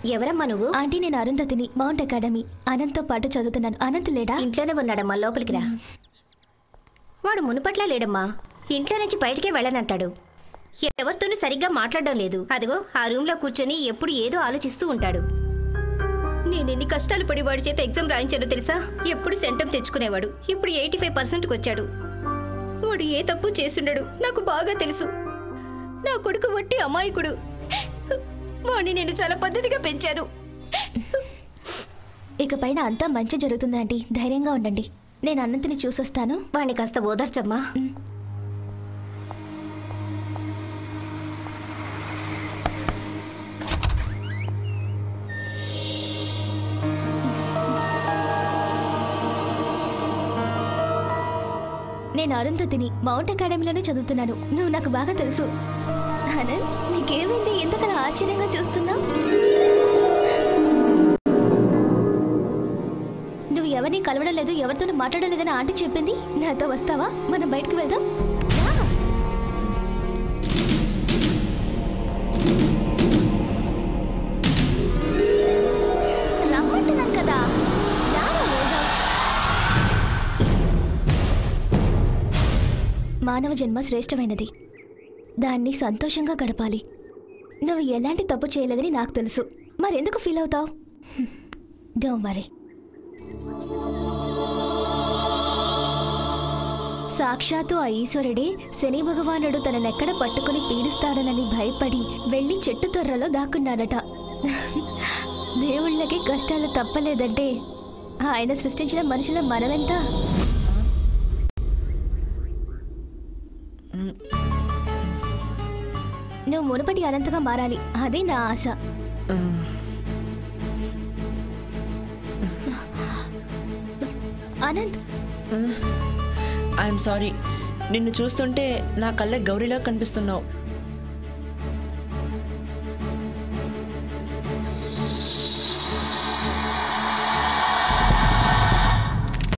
ఎవరమ్మా నువ్వు ఆంటీ నేను అరుంధతిని మౌంట్ అకాడమీ అనంత్తో పాటు చదువుతున్నాను అనంత్ లేడా ఇంట్లోనే ఉన్నాడమ్మా లోపలికి రా వాడు మునుపట్లా లేడమ్మా ఇంట్లో నుంచి బయటికే వెళ్ళనంటాడు ఎవరితోనూ సరిగ్గా మాట్లాడడం లేదు అదిగో ఆ రూమ్లో కూర్చొని ఎప్పుడు ఏదో ఆలోచిస్తూ ఉంటాడు నేను ఎన్ని కష్టాలు పడి వాడి చేత ఎగ్జామ్ రాయించానో తెలుసా ఎప్పుడు సెంటం తెచ్చుకునేవాడు ఇప్పుడు ఎయిటీ ఫైవ్ పర్సెంట్కి వచ్చాడు వాడు ఏ తప్పు చేస్తుండడు నాకు బాగా తెలుసు నా కొడుకు వట్టి అమాయకుడు వాడిని నేను చాలా పద్ధతిగా పెంచాను ఇక పైన అంతా మంచి జరుగుతుంది ఆంటీ ధైర్యంగా ఉండండి నేను అనంతిని చూసొస్తాను వాడిని కాస్త ఓదార్చమ్మా నేను అరుంధతిని మౌంట్ అకాడమీలోనే చదువుతున్నాను నువ్వు నాకు బాగా తెలుసు అనంత్ నీకేమైంది ఎందుకలా ఆశ్చర్యంగా చూస్తున్నావు నువ్వు ఎవరిని కలవడం లేదు ఎవరితోనూ మాట్లాడడం లేదని ఆంటీ చెప్పింది నాతో వస్తావా మనం బయటకు వెళ్దాం రా. రమ్మంటున్నాను కదా రా, వెళ్దాం. మానవ జన్మ శ్రేష్టమైనది దాన్ని సంతోషంగా గడపాలి నువ్వు ఎలాంటి తప్పు చేయలేదని నాకు తెలుసు మరెందుకు ఫీల్ అవుతావు డోంట్ వరీ సాక్షాత్తు ఆ ఈశ్వరుడే శని భగవానుడు తననెక్కడ పట్టుకుని పీడిస్తాడనని భయపడి వెళ్ళి చెట్టు తొర్రలో దాక్కున్నాడట దేవుళ్ళకి కష్టాలు తప్పలేదంటే ఆయన సృష్టించిన మనుషుల మనమెంత నువ్వు మునుపటి అనంతగా మారాలి అదే నా ఆశ అనంత్ ఐఎమ్ సారీ నిన్ను చూస్తుంటే నా కళ్ళ గౌరీలా కనిపిస్తున్నావు